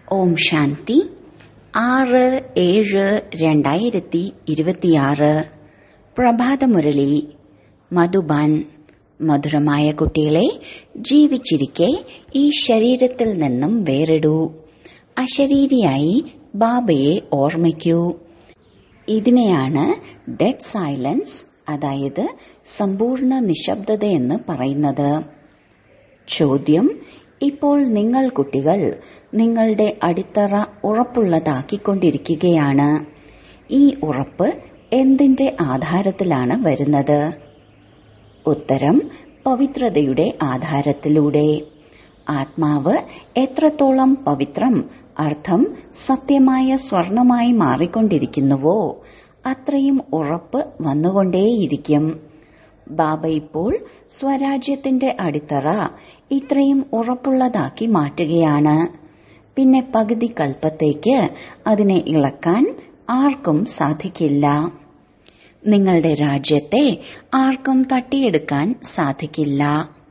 ഓം ശാന്തി ആറ് ഏഴ് രണ്ടായിരത്തി ഇരുപത്തിയാറ് പ്രഭാതമുരളി മധുബാൻ മധുരമായ കുട്ടികളെ ജീവിച്ചിരിക്കെ ഈ ശരീരത്തിൽ നിന്നും വേറിടൂ അശരീരിയായി ബാബയെ ഓർമ്മിക്കൂ ഇതിനെയാണ് ഡെഡ് സൈലൻസ് അതായത് സമ്പൂർണ്ണ നിശബ്ദതയെന്ന് പറയുന്നത് ചോദ്യം ഇപ്പോൾ നിങ്ങൾ കുട്ടികൾ നിങ്ങളുടെ അടിത്തറ ഉറപ്പുള്ളതാക്കിക്കൊണ്ടിരിക്കുകയാണ് ഈ ഉറപ്പ് എന്തിന്റെ ആധാരത്തിലാണ് വരുന്നത് ഉത്തരം പവിത്രതയുടെ ആധാരത്തിലൂടെ ആത്മാവ് എത്രത്തോളം പവിത്രം അർത്ഥം സത്യമായ സ്വർണമായി മാറിക്കൊണ്ടിരിക്കുന്നുവോ അത്രയും ഉറപ്പ് വന്നുകൊണ്ടേയിരിക്കും ബാബ ഇപ്പോൾ സ്വരാജ്യത്തിന്റെ അടിത്തറ ഇത്രയും ഉറപ്പുള്ളതാക്കി മാറ്റുകയാണ് പിന്നെ പകുതി കൽപ്പത്തേക്ക് അതിനെ ഇളക്കാൻ ആർക്കും സാധിക്കില്ല നിങ്ങളുടെ രാജ്യത്തെ ആർക്കും തട്ടിയെടുക്കാൻ സാധിക്കില്ല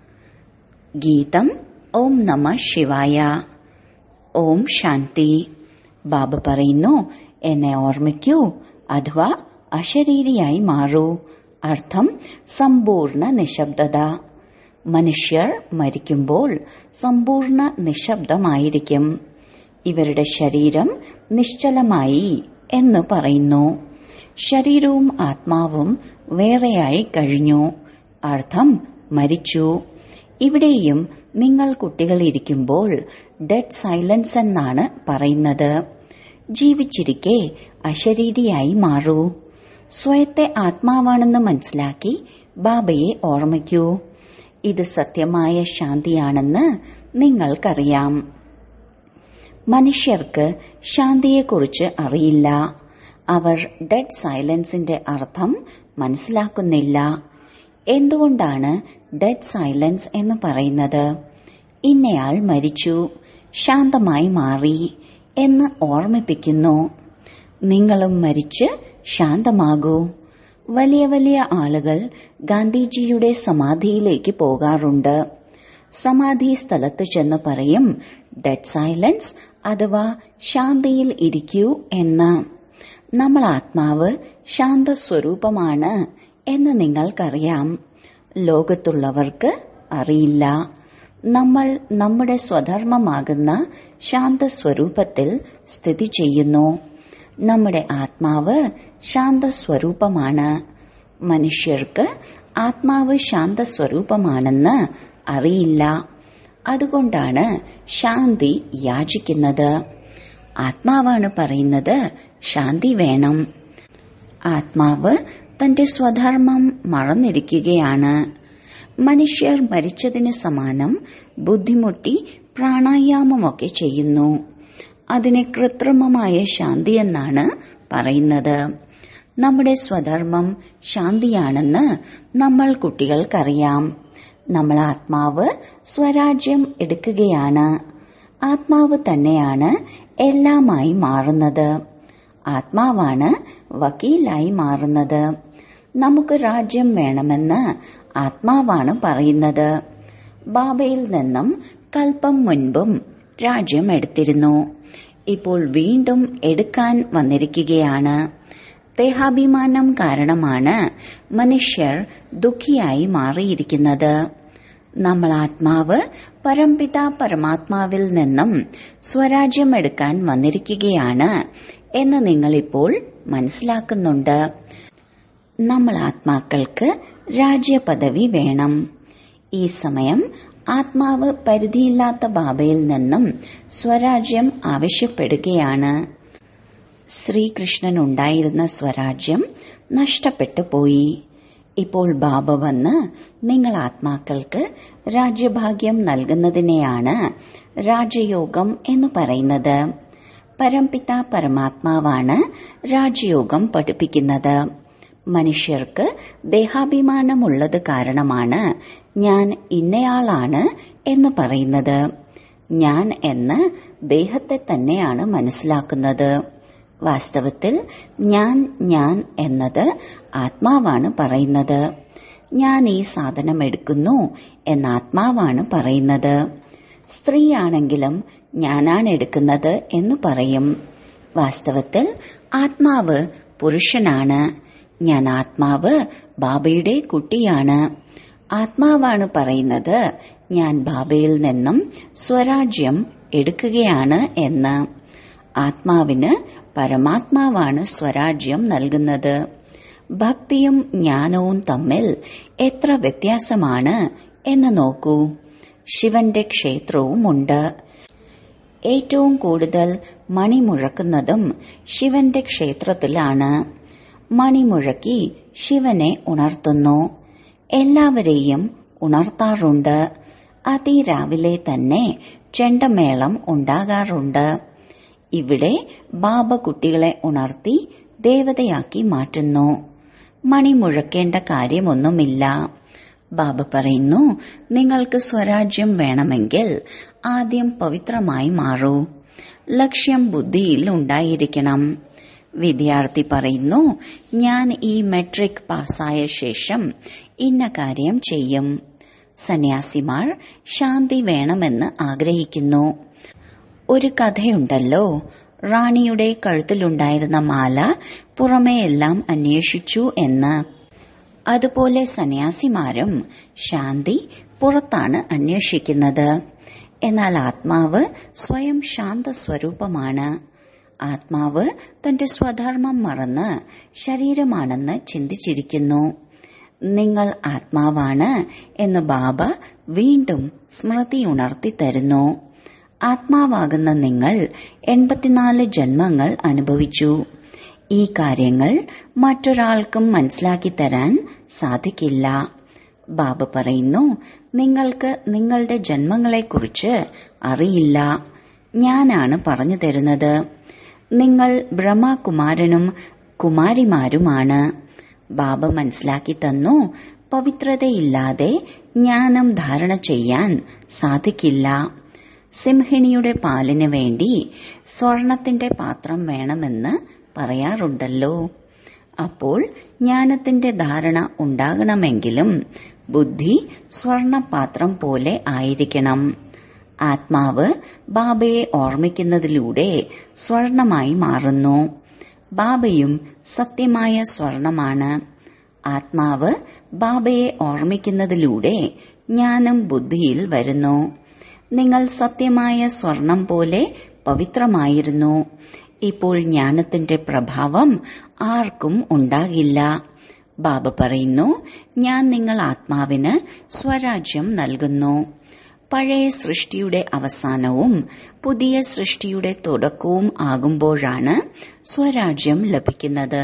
ഗീതം ഓം നമ ശിവായ ഓം ശാന്തി ബാബ പറയുന്നു എന്നെ ഓർമ്മിക്കൂ അഥവാ അശരീരിയായി മാറൂ അർത്ഥം സമ്പൂർണ്ണ നിശബ്ദത മനുഷ്യർ മരിക്കുമ്പോൾ സമ്പൂർണ്ണ നിശബ്ദമായിരിക്കും ഇവരുടെ ശരീരം നിശ്ചലമായി എന്ന് പറയുന്നു ശരീരവും ആത്മാവും വേറെയായി കഴിഞ്ഞു അർത്ഥം മരിച്ചു ഇവിടെയും നിങ്ങൾ കുട്ടികൾ ഇരിക്കുമ്പോൾ ഡെഡ് സൈലൻസ് എന്നാണ് പറയുന്നത് ജീവിച്ചിരിക്കെ അശരീരിയായി മാറൂ സ്വയത്തെ ആത്മാവാണെന്ന് മനസ്സിലാക്കി ബാബയെ ഓർമ്മിക്കൂ ഇത് സത്യമായ ശാന്തിയാണെന്ന് നിങ്ങൾക്കറിയാം മനുഷ്യർക്ക് ശാന്തിയെക്കുറിച്ച് അറിയില്ല അവർ ഡെഡ് സൈലൻസിന്റെ അർത്ഥം മനസ്സിലാക്കുന്നില്ല എന്തുകൊണ്ടാണ് ഡെഡ് സൈലൻസ് എന്ന് പറയുന്നത് ഇന്നയാൾ മരിച്ചു ശാന്തമായി മാറി എന്ന് ഓർമ്മിപ്പിക്കുന്നു നിങ്ങളും മരിച്ച് ശാന്തമാകൂ വലിയ വലിയ ആളുകൾ ഗാന്ധിജിയുടെ സമാധിയിലേക്ക് പോകാറുണ്ട് സമാധി സ്ഥലത്ത് ചെന്ന് പറയും ഡെഡ് സൈലൻസ് അഥവാ ശാന്തിയിൽ ഇരിക്കൂ എന്ന് നമ്മൾ ആത്മാവ് ശാന്തസ്വരൂപമാണ് എന്ന് നിങ്ങൾക്കറിയാം ലോകത്തുള്ളവർക്ക് അറിയില്ല നമ്മൾ നമ്മുടെ സ്വധർമ്മമാകുന്ന ശാന്തസ്വരൂപത്തിൽ സ്ഥിതി ചെയ്യുന്നു നമ്മുടെ ആത്മാവ് ശാന്തസ്വരൂപമാണ് മനുഷ്യർക്ക് ആത്മാവ് ശാന്തസ്വരൂപമാണെന്ന് അറിയില്ല അതുകൊണ്ടാണ് ശാന്തി യാചിക്കുന്നത് ആത്മാവാണ് പറയുന്നത് ശാന്തി വേണം ആത്മാവ് തന്റെ സ്വധർമ്മം മറന്നിരിക്കുകയാണ് മനുഷ്യർ മരിച്ചതിന് സമാനം ബുദ്ധിമുട്ടി പ്രാണായാമമൊക്കെ ചെയ്യുന്നു അതിനെ കൃത്രിമമായ ശാന്തി എന്നാണ് പറയുന്നത് നമ്മുടെ സ്വധർമ്മം ശാന്തിയാണെന്ന് നമ്മൾ കുട്ടികൾക്കറിയാം നമ്മൾ ആത്മാവ് സ്വരാജ്യം എടുക്കുകയാണ് ആത്മാവ് തന്നെയാണ് എല്ലാമായി മാറുന്നത് ആത്മാവാണ് വക്കീലായി മാറുന്നത് നമുക്ക് രാജ്യം വേണമെന്ന് ആത്മാവാണ് പറയുന്നത് ബാബയിൽ നിന്നും കൽപ്പം മുൻപും രാജ്യം എടുത്തിരുന്നു ഇപ്പോൾ വീണ്ടും എടുക്കാൻ വന്നിരിക്കുകയാണ് ദേഹാഭിമാനം കാരണമാണ് മനുഷ്യർ ദുഃഖിയായി മാറിയിരിക്കുന്നത് നമ്മൾ ആത്മാവ് പരംപിത പരമാത്മാവിൽ നിന്നും സ്വരാജ്യം എടുക്കാൻ വന്നിരിക്കുകയാണ് എന്ന് നിങ്ങളിപ്പോൾ മനസ്സിലാക്കുന്നുണ്ട് നമ്മൾ ആത്മാക്കൾക്ക് രാജ്യപദവി വേണം ഈ സമയം ആത്മാവ് പരിധിയില്ലാത്ത ബാബയിൽ നിന്നും സ്വരാജ്യം ആവശ്യപ്പെടുകയാണ് ശ്രീകൃഷ്ണൻ ഉണ്ടായിരുന്ന സ്വരാജ്യം നഷ്ടപ്പെട്ടു പോയി ഇപ്പോൾ ബാബ വന്ന് നിങ്ങൾ ആത്മാക്കൾക്ക് രാജ്യഭാഗ്യം നൽകുന്നതിനെയാണ് രാജയോഗം എന്ന് പറയുന്നത് പരംപിത പരമാത്മാവാണ് രാജയോഗം പഠിപ്പിക്കുന്നത് മനുഷ്യർക്ക് ദേഹാഭിമാനമുള്ളത് കാരണമാണ് ഞാൻ ഇന്നയാളാണ് എന്ന് പറയുന്നത് ഞാൻ എന്ന് ദേഹത്തെ തന്നെയാണ് മനസ്സിലാക്കുന്നത് വാസ്തവത്തിൽ ഞാൻ ഞാൻ എന്നത് ആത്മാവാണ് പറയുന്നത് ഞാൻ ഈ സാധനം എടുക്കുന്നു എന്ന് ആത്മാവാണ് പറയുന്നത് സ്ത്രീയാണെങ്കിലും ഞാനാണ് എടുക്കുന്നത് എന്ന് പറയും വാസ്തവത്തിൽ ആത്മാവ് പുരുഷനാണ് ഞാൻ ആത്മാവ് ബാബയുടെ കുട്ടിയാണ് ആത്മാവാണ് പറയുന്നത് ഞാൻ ബാബയിൽ നിന്നും സ്വരാജ്യം എടുക്കുകയാണ് എന്ന് ആത്മാവിന് പരമാത്മാവാണ് സ്വരാജ്യം നൽകുന്നത് ഭക്തിയും ജ്ഞാനവും തമ്മിൽ എത്ര വ്യത്യാസമാണ് എന്ന് നോക്കൂ ശിവന്റെ ക്ഷേത്രവുമുണ്ട് ഏറ്റവും കൂടുതൽ മണി മുഴക്കുന്നതും ശിവന്റെ ക്ഷേത്രത്തിലാണ് മണിമുഴക്കി ശിവനെ ഉണർത്തുന്നു എല്ലാവരെയും ഉണർത്താറുണ്ട് അതിരാവിലെ തന്നെ ചെണ്ടമേളം ഉണ്ടാകാറുണ്ട് ഇവിടെ ബാബ കുട്ടികളെ ഉണർത്തി ദേവതയാക്കി മാറ്റുന്നു മണി മുഴക്കേണ്ട കാര്യമൊന്നുമില്ല ബാബ പറയുന്നു നിങ്ങൾക്ക് സ്വരാജ്യം വേണമെങ്കിൽ ആദ്യം പവിത്രമായി മാറൂ ലക്ഷ്യം ബുദ്ധിയിൽ ഉണ്ടായിരിക്കണം വിദ്യാർത്ഥി പറയുന്നു ഞാൻ ഈ മെട്രിക് പാസ്സായ ശേഷം ഇന്ന കാര്യം ചെയ്യും സന്യാസിമാർ ശാന്തി വേണമെന്ന് ആഗ്രഹിക്കുന്നു ഒരു കഥയുണ്ടല്ലോ റാണിയുടെ കഴുത്തിലുണ്ടായിരുന്ന മാല പുറമേയെല്ലാം അന്വേഷിച്ചു എന്ന് അതുപോലെ സന്യാസിമാരും ശാന്തി പുറത്താണ് അന്വേഷിക്കുന്നത് എന്നാൽ ആത്മാവ് സ്വയം ശാന്ത സ്വരൂപമാണ് ആത്മാവ് തന്റെ സ്വധർമ്മം മറന്ന് ശരീരമാണെന്ന് ചിന്തിച്ചിരിക്കുന്നു നിങ്ങൾ ആത്മാവാണ് എന്ന് ബാബ വീണ്ടും സ്മൃതി ഉണർത്തി തരുന്നു ആത്മാവാകുന്ന നിങ്ങൾ എൺപത്തിനാല് ജന്മങ്ങൾ അനുഭവിച്ചു ഈ കാര്യങ്ങൾ മറ്റൊരാൾക്കും മനസ്സിലാക്കി തരാൻ സാധിക്കില്ല ബാബ പറയുന്നു നിങ്ങൾക്ക് നിങ്ങളുടെ ജന്മങ്ങളെക്കുറിച്ച് അറിയില്ല ഞാനാണ് പറഞ്ഞു തരുന്നത് നിങ്ങൾ ബ്രഹ്മകുമാരനും കുമാരിമാരുമാണ് ബാബ മനസ്സിലാക്കി തന്നു പവിത്രതയില്ലാതെ ജ്ഞാനം ധാരണ ചെയ്യാൻ സാധിക്കില്ല സിംഹിണിയുടെ പാലിന് വേണ്ടി സ്വർണത്തിന്റെ പാത്രം വേണമെന്ന് പറയാറുണ്ടല്ലോ അപ്പോൾ ജ്ഞാനത്തിന്റെ ധാരണ ഉണ്ടാകണമെങ്കിലും ബുദ്ധി സ്വർണപാത്രം പോലെ ആയിരിക്കണം ആത്മാവ് ബാബയെ ഓർമ്മിക്കുന്നതിലൂടെ സ്വർണമായി മാറുന്നു ബാബയും സത്യമായ സ്വർണമാണ് ആത്മാവ് ബാബയെ ഓർമ്മിക്കുന്നതിലൂടെ ജ്ഞാനം ബുദ്ധിയിൽ വരുന്നു നിങ്ങൾ സത്യമായ സ്വർണം പോലെ പവിത്രമായിരുന്നു ഇപ്പോൾ ജ്ഞാനത്തിന്റെ പ്രഭാവം ആർക്കും ഉണ്ടാകില്ല ബാബ പറയുന്നു ഞാൻ നിങ്ങൾ ആത്മാവിന് സ്വരാജ്യം നൽകുന്നു പഴയ സൃഷ്ടിയുടെ അവസാനവും പുതിയ സൃഷ്ടിയുടെ തുടക്കവും ആകുമ്പോഴാണ് സ്വരാജ്യം ലഭിക്കുന്നത്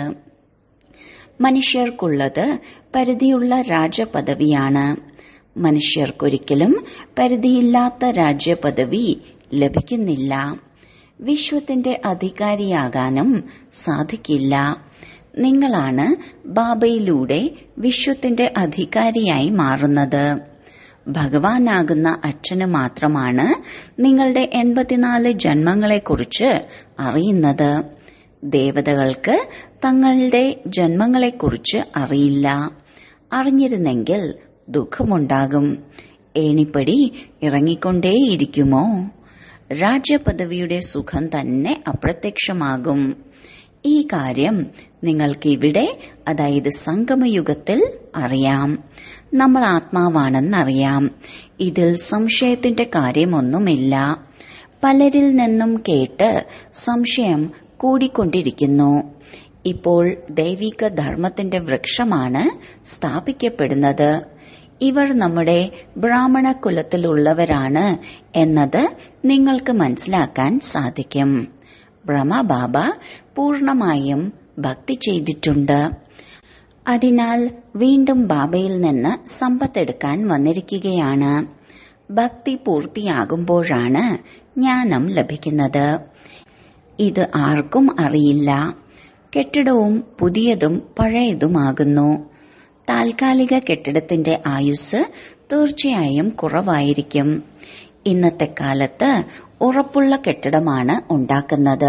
മനുഷ്യർക്കുള്ളത് പരിധിയുള്ള രാജപദവിയാണ് മനുഷ്യർക്കൊരിക്കലും പരിധിയില്ലാത്ത രാജ്യപദവി ലഭിക്കുന്നില്ല വിശ്വത്തിന്റെ അധികാരിയാകാനും സാധിക്കില്ല നിങ്ങളാണ് ബാബയിലൂടെ വിശ്വത്തിന്റെ അധികാരിയായി മാറുന്നത് ഭഗവാനാകുന്ന അച്ഛന് മാത്രമാണ് നിങ്ങളുടെ എൺപത്തിനാല് ജന്മങ്ങളെക്കുറിച്ച് അറിയുന്നത് ദേവതകൾക്ക് തങ്ങളുടെ ജന്മങ്ങളെക്കുറിച്ച് അറിയില്ല അറിഞ്ഞിരുന്നെങ്കിൽ ദുഃഖമുണ്ടാകും ഏണിപ്പടി ഇറങ്ങിക്കൊണ്ടേയിരിക്കുമോ രാജ്യപദവിയുടെ സുഖം തന്നെ അപ്രത്യക്ഷമാകും ഈ കാര്യം നിങ്ങൾക്ക് ഇവിടെ അതായത് സംഗമയുഗത്തിൽ അറിയാം നമ്മൾ ആത്മാവാണെന്നറിയാം ഇതിൽ സംശയത്തിന്റെ കാര്യമൊന്നുമില്ല പലരിൽ നിന്നും കേട്ട് സംശയം കൂടിക്കൊണ്ടിരിക്കുന്നു ഇപ്പോൾ ദൈവിക ധർമ്മത്തിന്റെ വൃക്ഷമാണ് സ്ഥാപിക്കപ്പെടുന്നത് ഇവർ നമ്മുടെ ബ്രാഹ്മണ കുലത്തിലുള്ളവരാണ് എന്നത് നിങ്ങൾക്ക് മനസ്സിലാക്കാൻ സാധിക്കും ബ്രഹ്മബാബ പൂർണമായും ഭക്തി ചെയ്തിട്ടുണ്ട് അതിനാൽ വീണ്ടും ബാബയിൽ നിന്ന് സമ്പത്തെടുക്കാൻ വന്നിരിക്കുകയാണ് ഭക്തി പൂർത്തിയാകുമ്പോഴാണ് ജ്ഞാനം ലഭിക്കുന്നത് ഇത് ആർക്കും അറിയില്ല കെട്ടിടവും പുതിയതും പഴയതുമാകുന്നു താൽക്കാലിക കെട്ടിടത്തിന്റെ ആയുസ് തീർച്ചയായും കുറവായിരിക്കും ഇന്നത്തെ കാലത്ത് ഉറപ്പുള്ള കെട്ടിടമാണ് ഉണ്ടാക്കുന്നത്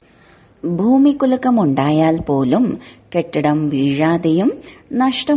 ഭൂമികുലുക്കമുണ്ടായാൽ പോലും കെട്ടിടം വീഴാതെയും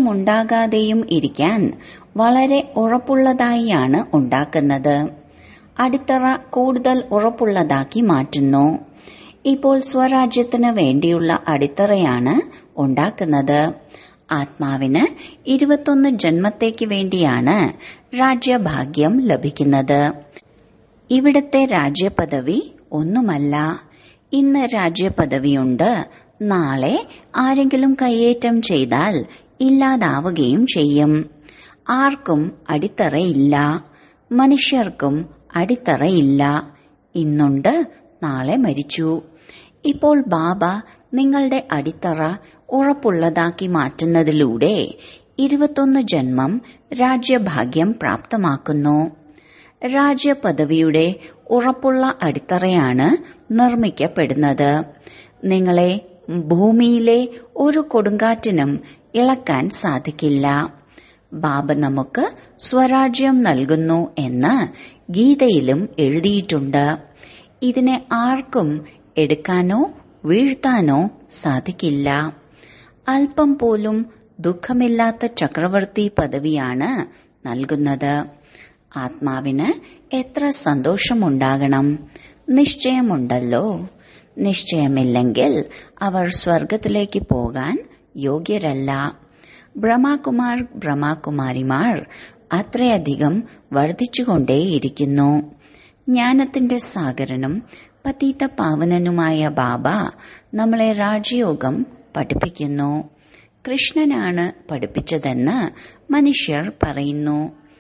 നഷ്ടമുണ്ടാകാതെയും ഇരിക്കാൻ വളരെ ഉറപ്പുള്ളതായാണ് ഉണ്ടാക്കുന്നത് അടിത്തറ കൂടുതൽ ഉറപ്പുള്ളതാക്കി മാറ്റുന്നു ഇപ്പോൾ സ്വരാജ്യത്തിന് വേണ്ടിയുള്ള അടിത്തറയാണ് ഉണ്ടാക്കുന്നത് ആത്മാവിന് ഇരുപത്തൊന്ന് ജന്മത്തേക്ക് വേണ്ടിയാണ് രാജ്യഭാഗ്യം ലഭിക്കുന്നത് ഇവിടത്തെ രാജ്യപദവി ഒന്നുമല്ല ഇന്ന് രാജ്യപദവിയുണ്ട് നാളെ ആരെങ്കിലും കയ്യേറ്റം ചെയ്താൽ ഇല്ലാതാവുകയും ചെയ്യും ആർക്കും അടിത്തറയില്ല മനുഷ്യർക്കും അടിത്തറയില്ല ഇന്നുണ്ട് നാളെ മരിച്ചു ഇപ്പോൾ ബാബ നിങ്ങളുടെ അടിത്തറ ഉറപ്പുള്ളതാക്കി മാറ്റുന്നതിലൂടെ ഇരുപത്തൊന്ന് ജന്മം രാജ്യഭാഗ്യം പ്രാപ്തമാക്കുന്നു രാജ്യപദവിയുടെ ഉറപ്പുള്ള അടിത്തറയാണ് നിർമ്മിക്കപ്പെടുന്നത് നിങ്ങളെ ഭൂമിയിലെ ഒരു കൊടുങ്കാറ്റിനും ഇളക്കാൻ സാധിക്കില്ല ബാബ നമുക്ക് സ്വരാജ്യം നൽകുന്നു എന്ന് ഗീതയിലും എഴുതിയിട്ടുണ്ട് ഇതിനെ ആർക്കും എടുക്കാനോ വീഴ്ത്താനോ സാധിക്കില്ല അല്പം പോലും ദുഃഖമില്ലാത്ത ചക്രവർത്തി പദവിയാണ് നൽകുന്നത് ആത്മാവിന് എത്ര സന്തോഷമുണ്ടാകണം നിശ്ചയമുണ്ടല്ലോ നിശ്ചയമില്ലെങ്കിൽ അവർ സ്വർഗത്തിലേക്ക് പോകാൻ യോഗ്യരല്ല ബ്രഹ്മകുമാർ ബ്രഹ്മകുമാരിമാർ അത്രയധികം വർദ്ധിച്ചുകൊണ്ടേയിരിക്കുന്നു ജ്ഞാനത്തിന്റെ സാഗരനും പതീത പാവനനുമായ ബാബ നമ്മളെ രാജയോഗം പഠിപ്പിക്കുന്നു കൃഷ്ണനാണ് പഠിപ്പിച്ചതെന്ന് മനുഷ്യർ പറയുന്നു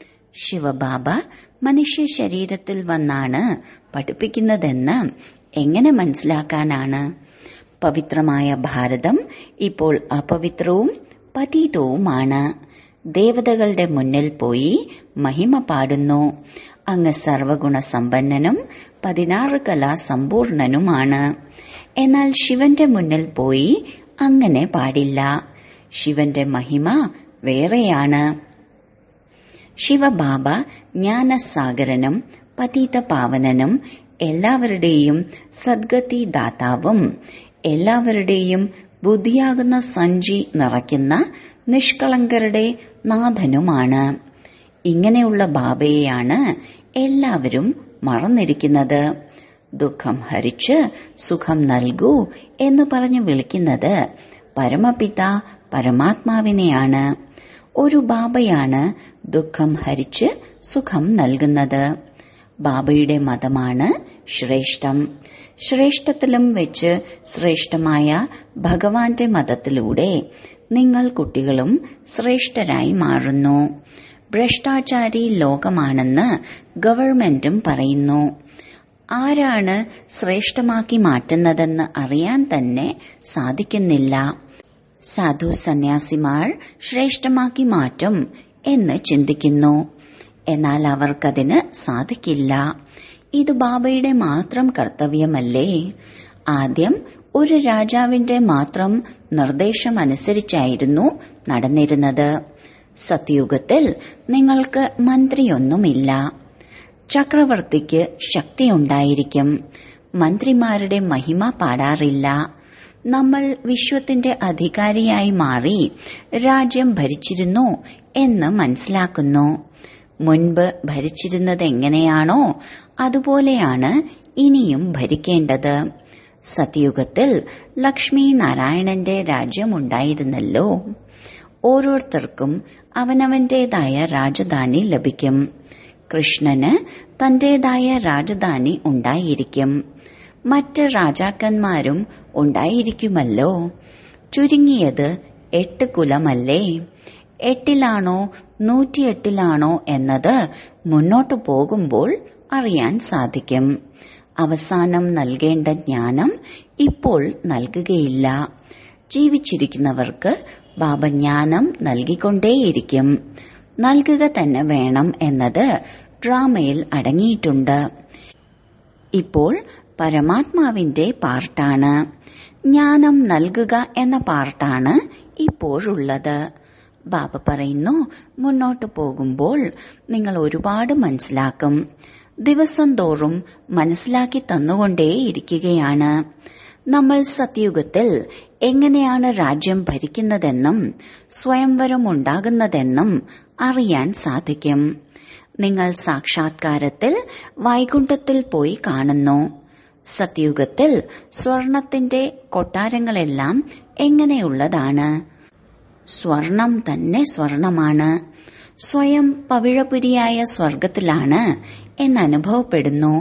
ശിവബാബ മനുഷ്യ ശരീരത്തിൽ വന്നാണ് പഠിപ്പിക്കുന്നതെന്ന് എങ്ങനെ മനസ്സിലാക്കാനാണ് പവിത്രമായ ഭാരതം ഇപ്പോൾ അപവിത്രവും പതീതവുമാണ് ദേവതകളുടെ മുന്നിൽ പോയി മഹിമ പാടുന്നു അങ്ങ് സർവഗുണ സമ്പന്നനും പതിനാറ് കലാ സമ്പൂർണനുമാണ് എന്നാൽ ശിവന്റെ മുന്നിൽ പോയി അങ്ങനെ പാടില്ല ശിവന്റെ മഹിമ വേറെയാണ് ശിവബാബ ജ്ഞാനസാഗരനും പതീത പാവനനും എല്ലാവരുടെയും സദ്ഗതി ദാതാവും എല്ലാവരുടെയും ബുദ്ധിയാകുന്ന സഞ്ചി നിറയ്ക്കുന്ന നിഷ്കളങ്കരുടെ നാഥനുമാണ് ഇങ്ങനെയുള്ള ബാബയെയാണ് എല്ലാവരും മറന്നിരിക്കുന്നത് ദുഃഖം ഹരിച്ച് സുഖം നൽകൂ എന്ന് പറഞ്ഞു വിളിക്കുന്നത് പരമപിത പരമാത്മാവിനെയാണ് ഒരു ബാബയാണ് ദുഃഖം ഹരിച്ച് സുഖം നൽകുന്നത് ബാബയുടെ മതമാണ് ശ്രേഷ്ഠം ശ്രേഷ്ഠത്തിലും വെച്ച് ശ്രേഷ്ഠമായ ഭഗവാന്റെ മതത്തിലൂടെ നിങ്ങൾ കുട്ടികളും ശ്രേഷ്ഠരായി മാറുന്നു ഭ്രഷ്ടാചാരി ലോകമാണെന്ന് ഗവൺമെന്റും പറയുന്നു ആരാണ് ശ്രേഷ്ഠമാക്കി മാറ്റുന്നതെന്ന് അറിയാൻ തന്നെ സാധിക്കുന്നില്ല സാധു സന്യാസിമാർ ശ്രേഷ്ഠമാക്കി മാറ്റും എന്ന് ചിന്തിക്കുന്നു എന്നാൽ അവർക്കതിന് സാധിക്കില്ല ഇത് ബാബയുടെ മാത്രം കർത്തവ്യമല്ലേ ആദ്യം ഒരു രാജാവിന്റെ മാത്രം നിർദ്ദേശമനുസരിച്ചായിരുന്നു നടന്നിരുന്നത് സത്യുഗത്തിൽ നിങ്ങൾക്ക് മന്ത്രിയൊന്നുമില്ല ചക്രവർത്തിക്ക് ശക്തിയുണ്ടായിരിക്കും മന്ത്രിമാരുടെ മഹിമ പാടാറില്ല നമ്മൾ വിശ്വത്തിന്റെ അധികാരിയായി മാറി രാജ്യം ഭരിച്ചിരുന്നു എന്ന് മനസ്സിലാക്കുന്നു മുൻപ് ഭരിച്ചിരുന്നത് എങ്ങനെയാണോ അതുപോലെയാണ് ഇനിയും ഭരിക്കേണ്ടത് സത്യുഗത്തിൽ ലക്ഷ്മി നാരായണന്റെ രാജ്യമുണ്ടായിരുന്നല്ലോ ഓരോരുത്തർക്കും അവനവന്റേതായ രാജധാനി ലഭിക്കും കൃഷ്ണന് തന്റേതായ രാജധാനി ഉണ്ടായിരിക്കും മറ്റ് രാജാക്കന്മാരും ഉണ്ടായിരിക്കുമല്ലോ ചുരുങ്ങിയത് എട്ട് കുലമല്ലേ എട്ടിലാണോ നൂറ്റിയെട്ടിലാണോ എന്നത് മുന്നോട്ടു പോകുമ്പോൾ അറിയാൻ സാധിക്കും അവസാനം നൽകേണ്ട ജ്ഞാനം ഇപ്പോൾ നൽകുകയില്ല ജീവിച്ചിരിക്കുന്നവർക്ക് ബാബ ജ്ഞാനം നൽകിക്കൊണ്ടേയിരിക്കും നൽകുക തന്നെ വേണം എന്നത് ഡ്രാമയിൽ അടങ്ങിയിട്ടുണ്ട് ഇപ്പോൾ പരമാത്മാവിന്റെ പാർട്ടാണ് ജ്ഞാനം നൽകുക എന്ന പാർട്ടാണ് ഇപ്പോഴുള്ളത് ബാബ പറയുന്നു മുന്നോട്ട് പോകുമ്പോൾ നിങ്ങൾ ഒരുപാട് മനസ്സിലാക്കും ദിവസം തോറും മനസ്സിലാക്കി തന്നുകൊണ്ടേയിരിക്കുകയാണ് നമ്മൾ സത്യുഗത്തിൽ എങ്ങനെയാണ് രാജ്യം ഭരിക്കുന്നതെന്നും സ്വയംവരം ഉണ്ടാകുന്നതെന്നും അറിയാൻ സാധിക്കും നിങ്ങൾ സാക്ഷാത്കാരത്തിൽ വൈകുണ്ഠത്തിൽ പോയി കാണുന്നു സത്യുഗത്തിൽ സ്വർണത്തിന്റെ കൊട്ടാരങ്ങളെല്ലാം എങ്ങനെയുള്ളതാണ് സ്വർണം തന്നെ സ്വർണമാണ് സ്വയം പവിഴപുരിയായ സ്വർഗത്തിലാണ് എന്നനുഭവപ്പെടുന്നു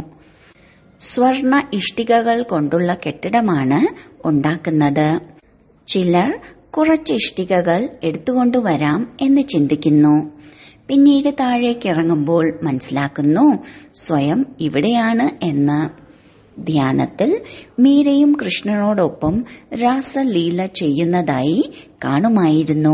സ്വർണ ഇഷ്ടികകൾ കൊണ്ടുള്ള കെട്ടിടമാണ് ഉണ്ടാക്കുന്നത് ചിലർ കുറച്ച് ഇഷ്ടികകൾ എടുത്തുകൊണ്ടുവരാം എന്ന് ചിന്തിക്കുന്നു പിന്നീട് താഴേക്ക് ഇറങ്ങുമ്പോൾ മനസ്സിലാക്കുന്നു സ്വയം ഇവിടെയാണ് എന്ന് ധ്യാനത്തിൽ മീരയും കൃഷ്ണനോടൊപ്പം രാസലീല ചെയ്യുന്നതായി കാണുമായിരുന്നു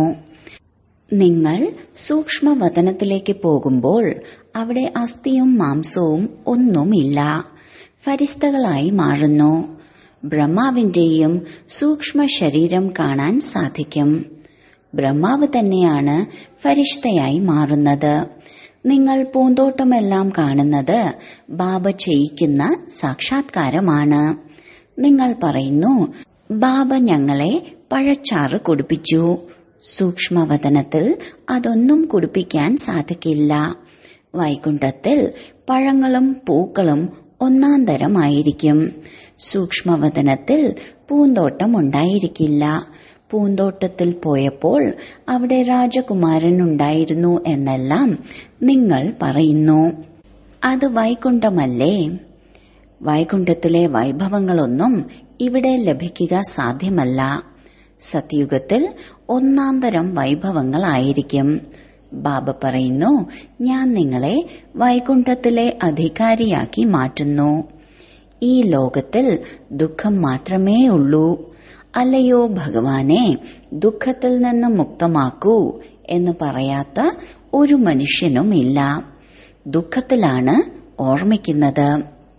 നിങ്ങൾ സൂക്ഷ്മവതനത്തിലേക്ക് പോകുമ്പോൾ അവിടെ അസ്ഥിയും മാംസവും ഒന്നുമില്ല ഫരിസ്തകളായി മാറുന്നു ബ്രഹ്മാവിന്റെയും സൂക്ഷ്മ ശരീരം കാണാൻ സാധിക്കും ബ്രഹ്മാവ് തന്നെയാണ് ഫരിഷ്തയായി മാറുന്നത് നിങ്ങൾ പൂന്തോട്ടമെല്ലാം കാണുന്നത് ബാബ ചെയ്യിക്കുന്ന സാക്ഷാത്കാരമാണ് നിങ്ങൾ പറയുന്നു ബാബ ഞങ്ങളെ പഴച്ചാറ് കുടിപ്പിച്ചു സൂക്ഷ്മവതനത്തിൽ അതൊന്നും കുടിപ്പിക്കാൻ സാധിക്കില്ല വൈകുണ്ഠത്തിൽ പഴങ്ങളും പൂക്കളും ഒന്നാം തരമായിരിക്കും സൂക്ഷ്മവതനത്തിൽ പൂന്തോട്ടം ഉണ്ടായിരിക്കില്ല പൂന്തോട്ടത്തിൽ പോയപ്പോൾ അവിടെ രാജകുമാരൻ ഉണ്ടായിരുന്നു എന്നെല്ലാം നിങ്ങൾ പറയുന്നു അത് വൈകുണ്ഠമല്ലേ വൈകുണ്ഠത്തിലെ വൈഭവങ്ങളൊന്നും ഇവിടെ ലഭിക്കുക സാധ്യമല്ല സത്യുഗത്തിൽ ഒന്നാം തരം വൈഭവങ്ങളായിരിക്കും ബാബ പറയുന്നു ഞാൻ നിങ്ങളെ വൈകുണ്ഠത്തിലെ അധികാരിയാക്കി മാറ്റുന്നു ഈ ലോകത്തിൽ ദുഃഖം മാത്രമേ ഉള്ളൂ അല്ലയോ ഭഗവാനെ ദുഃഖത്തിൽ നിന്ന് മുക്തമാക്കൂ എന്ന് പറയാത്ത ഒരു മനുഷ്യനും ഇല്ല ദുഃഖത്തിലാണ് ഓർമ്മിക്കുന്നത്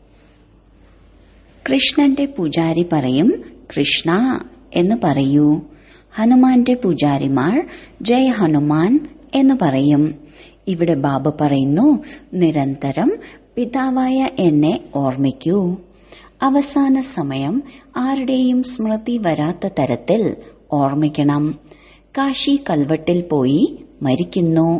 കൃഷ്ണന്റെ പൂജാരി പറയും കൃഷ്ണ എന്ന് പറയൂ ഹനുമാന്റെ പൂജാരിമാർ ജയ് ഹനുമാൻ എന്ന് പറയും ഇവിടെ ബാബ പറയുന്നു നിരന്തരം പിതാവായ എന്നെ ഓർമ്മിക്കൂ അവസാന സമയം ആരുടെയും സ്മൃതി വരാത്ത തരത്തിൽ ഓർമ്മിക്കണം കാശി കൽവട്ടിൽ പോയി മരിക്കുന്നു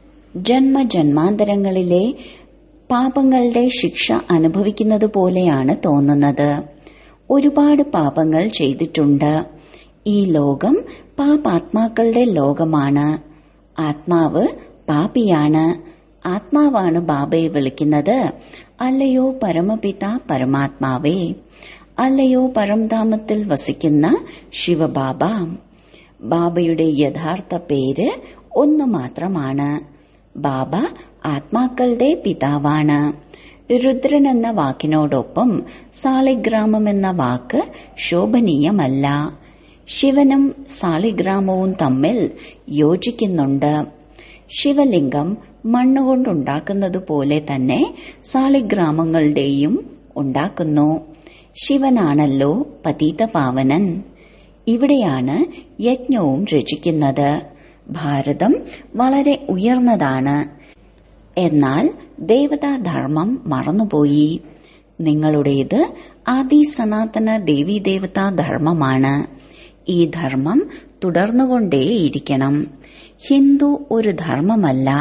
ജന്മജന്മാന്തരങ്ങളിലെ പാപങ്ങളുടെ ശിക്ഷ അനുഭവിക്കുന്നത് പോലെയാണ് തോന്നുന്നത് ഒരുപാട് പാപങ്ങൾ ചെയ്തിട്ടുണ്ട് ഈ ലോകം പാപാത്മാക്കളുടെ ലോകമാണ് ആത്മാവ് പാപിയാണ് ആത്മാവാണ് ബാബയെ വിളിക്കുന്നത് അല്ലയോ പരമപിത പരമാത്മാവേ അല്ലയോ പരംധാമത്തിൽ വസിക്കുന്ന ശിവബാബ ബാബയുടെ യഥാർത്ഥ പേര് ഒന്നു മാത്രമാണ് ബാബ ആത്മാക്കളുടെ പിതാവാണ് രുദ്രൻ എന്ന വാക്കിനോടൊപ്പം സാളിഗ്രാമം എന്ന വാക്ക് ശോഭനീയമല്ല ശിവനും സാളിഗ്രാമവും തമ്മിൽ യോജിക്കുന്നുണ്ട് ശിവലിംഗം മണ്ണുകൊണ്ടുണ്ടാക്കുന്നത് പോലെ തന്നെ സാളിഗ്രാമങ്ങളുടെയും ഉണ്ടാക്കുന്നു ശിവനാണല്ലോ പതീതപാവനൻ ഇവിടെയാണ് യജ്ഞവും രചിക്കുന്നത് ഭാരതം വളരെ ഉയർന്നതാണ് എന്നാൽ ദേവതാധർമ്മം മറന്നുപോയി നിങ്ങളുടേത് ആദി സനാതന ദേവീദേവതാ ധർമ്മമാണ് ഈ ധർമ്മം തുടർന്നുകൊണ്ടേയിരിക്കണം ഹിന്ദു ഒരു ധർമ്മമല്ല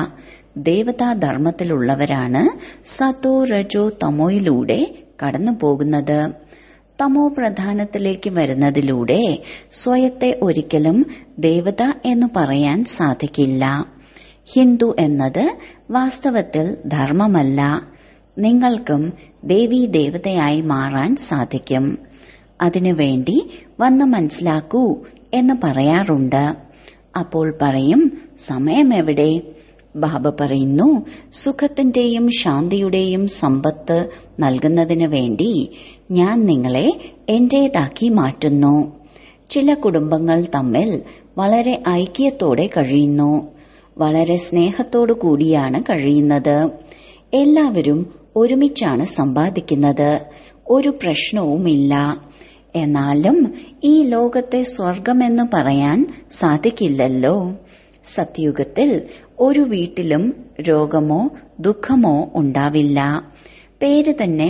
ദേവതാധർമ്മത്തിലുള്ളവരാണ് സതോ രജോ തമോയിലൂടെ കടന്നു പോകുന്നത് തമോ പ്രധാനത്തിലേക്ക് വരുന്നതിലൂടെ സ്വയത്തെ ഒരിക്കലും ദേവത എന്ന് പറയാൻ സാധിക്കില്ല ഹിന്ദു എന്നത് വാസ്തവത്തിൽ ധർമ്മമല്ല നിങ്ങൾക്കും ദേവീ ദേവതയായി മാറാൻ സാധിക്കും അതിനുവേണ്ടി വന്ന് മനസ്സിലാക്കൂ എന്ന് പറയാറുണ്ട് അപ്പോൾ പറയും സമയം എവിടെ ബാബ പറയുന്നു സുഖത്തിന്റെയും ശാന്തിയുടെയും സമ്പത്ത് നൽകുന്നതിന് വേണ്ടി ഞാൻ നിങ്ങളെ എന്റേതാക്കി മാറ്റുന്നു ചില കുടുംബങ്ങൾ തമ്മിൽ വളരെ ഐക്യത്തോടെ കഴിയുന്നു വളരെ സ്നേഹത്തോടു കൂടിയാണ് കഴിയുന്നത് എല്ലാവരും ഒരുമിച്ചാണ് സമ്പാദിക്കുന്നത് ഒരു പ്രശ്നവുമില്ല എന്നാലും ഈ ലോകത്തെ സ്വർഗമെന്ന് പറയാൻ സാധിക്കില്ലല്ലോ സത്യുഗത്തിൽ ഒരു വീട്ടിലും രോഗമോ ദുഃഖമോ ഉണ്ടാവില്ല പേര് തന്നെ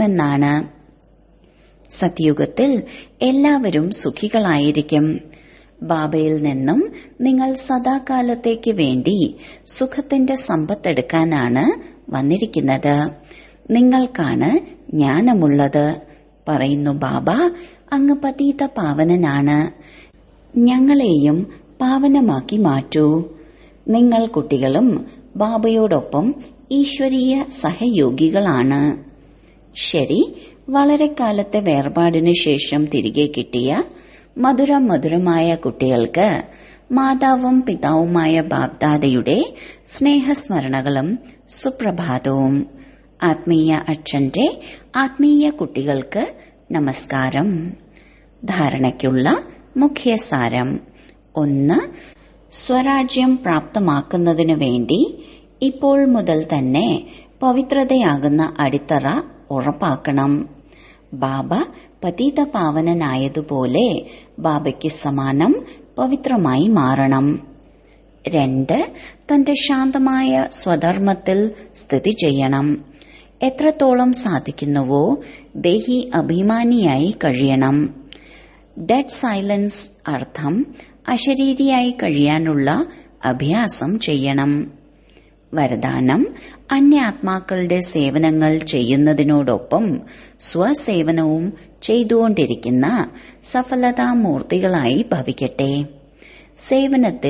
സ്വർഗമെന്നാണ് സത്യുഗത്തിൽ എല്ലാവരും സുഖികളായിരിക്കും ബാബയിൽ നിന്നും നിങ്ങൾ സദാകാലത്തേക്ക് വേണ്ടി സുഖത്തിന്റെ സമ്പത്തെടുക്കാനാണ് വന്നിരിക്കുന്നത് നിങ്ങൾക്കാണ് ജ്ഞാനമുള്ളത് പറയുന്നു ബാബ അങ്ങ് പതീത പാവനനാണ് ഞങ്ങളെയും പാവനമാക്കി മാറ്റൂ നിങ്ങൾ കുട്ടികളും ബാബയോടൊപ്പം ഈശ്വരീയ സഹയോഗികളാണ് ശരി വളരെ കാലത്തെ വേർപാടിനു ശേഷം തിരികെ കിട്ടിയ മധുരം മധുരമായ കുട്ടികൾക്ക് മാതാവും പിതാവുമായ ബാബ്ദാദയുടെ സ്നേഹസ്മരണകളും സുപ്രഭാതവും ആത്മീയ അച്ഛന്റെ ആത്മീയ കുട്ടികൾക്ക് നമസ്കാരം ധാരണയ്ക്കുള്ള മുഖ്യസാരം ഒന്ന് സ്വരാജ്യം പ്രാപ്തമാക്കുന്നതിനു വേണ്ടി ഇപ്പോൾ മുതൽ തന്നെ പവിത്രതയാകുന്ന അടിത്തറ ഉറപ്പാക്കണം ബാബ പതീത പാവനനായതുപോലെ ബാബയ്ക്ക് സമാനം പവിത്രമായി മാറണം രണ്ട് തന്റെ ശാന്തമായ സ്വധർമ്മത്തിൽ സ്ഥിതി ചെയ്യണം എത്രത്തോളം സാധിക്കുന്നുവോ ദേഹി അഭിമാനിയായി കഴിയണം ഡെഡ് സൈലൻസ് അർത്ഥം അശരീരിയായി കഴിയാനുള്ള അഭ്യാസം ചെയ്യണം വരദാനം അന്യാത്മാക്കളുടെ സേവനങ്ങൾ ചെയ്യുന്നതിനോടൊപ്പം സ്വസേവനവും ചെയ്തുകൊണ്ടിരിക്കുന്ന സഫലതാമൂർത്തികളായി ഭവിക്കട്ടെ സേവനത്തിൽ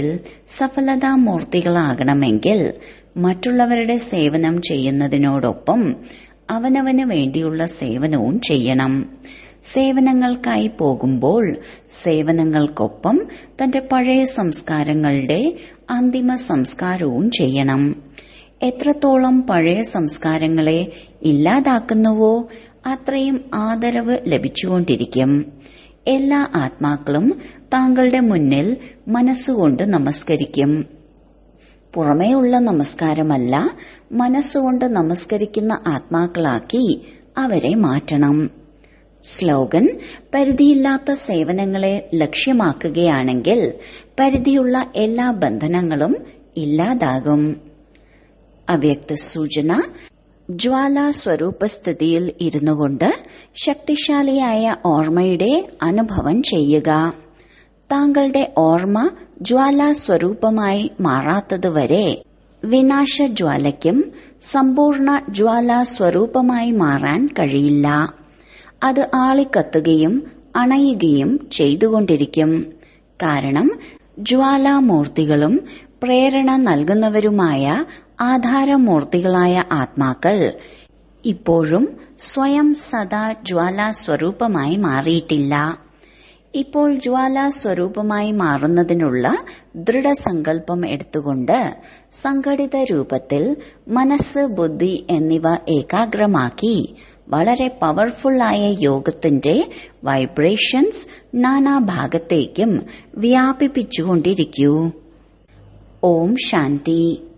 സഫലതാമൂർത്തികളാകണമെങ്കിൽ മറ്റുള്ളവരുടെ സേവനം ചെയ്യുന്നതിനോടൊപ്പം അവനവന് വേണ്ടിയുള്ള സേവനവും ചെയ്യണം സേവനങ്ങൾക്കായി പോകുമ്പോൾ സേവനങ്ങൾക്കൊപ്പം തന്റെ പഴയ സംസ്കാരങ്ങളുടെ അന്തിമ സംസ്കാരവും ചെയ്യണം എത്രത്തോളം പഴയ സംസ്കാരങ്ങളെ ഇല്ലാതാക്കുന്നുവോ അത്രയും ആദരവ് ലഭിച്ചുകൊണ്ടിരിക്കും എല്ലാ ആത്മാക്കളും താങ്കളുടെ മുന്നിൽ മനസ്സുകൊണ്ട് നമസ്കരിക്കും പുറമേയുള്ള നമസ്കാരമല്ല മനസ്സുകൊണ്ട് നമസ്കരിക്കുന്ന ആത്മാക്കളാക്കി അവരെ മാറ്റണം സ്ലോഗൻ പരിധിയില്ലാത്ത സേവനങ്ങളെ ലക്ഷ്യമാക്കുകയാണെങ്കിൽ പരിധിയുള്ള എല്ലാ ബന്ധനങ്ങളും ഇല്ലാതാകും അവ്യക്ത സൂചന ജ്വാല സ്വരൂപസ്ഥിതിയിൽ ഇരുന്നുകൊണ്ട് ശക്തിശാലിയായ ഓർമ്മയുടെ അനുഭവം ചെയ്യുക താങ്കളുടെ ഓർമ്മ ജ്വാല സ്വരൂപമായി മാറാത്തതുവരെ വിനാശജ്വാലയ്ക്കും സമ്പൂർണ്ണ ജ്വാല സ്വരൂപമായി മാറാൻ കഴിയില്ല അത് ആളിക്കത്തുകയും അണയുകയും ചെയ്തുകൊണ്ടിരിക്കും കാരണം ജ്വാലാമൂർത്തികളും പ്രേരണ നൽകുന്നവരുമായ ആധാരമൂർത്തികളായ ആത്മാക്കൾ ഇപ്പോഴും സ്വയം സദാ ജ്വാലാ സ്വരൂപമായി മാറിയിട്ടില്ല ഇപ്പോൾ ജ്വാലാ സ്വരൂപമായി മാറുന്നതിനുള്ള ദൃഢസങ്കല്പം എടുത്തുകൊണ്ട് സംഘടിത രൂപത്തിൽ മനസ്സ് ബുദ്ധി എന്നിവ ഏകാഗ്രമാക്കി വളരെ പവർഫുള്ളായ യോഗത്തിന്റെ വൈബ്രേഷൻസ് നാനാഭാഗത്തേക്കും വ്യാപിപ്പിച്ചുകൊണ്ടിരിക്കൂ ഓം ശാന്തി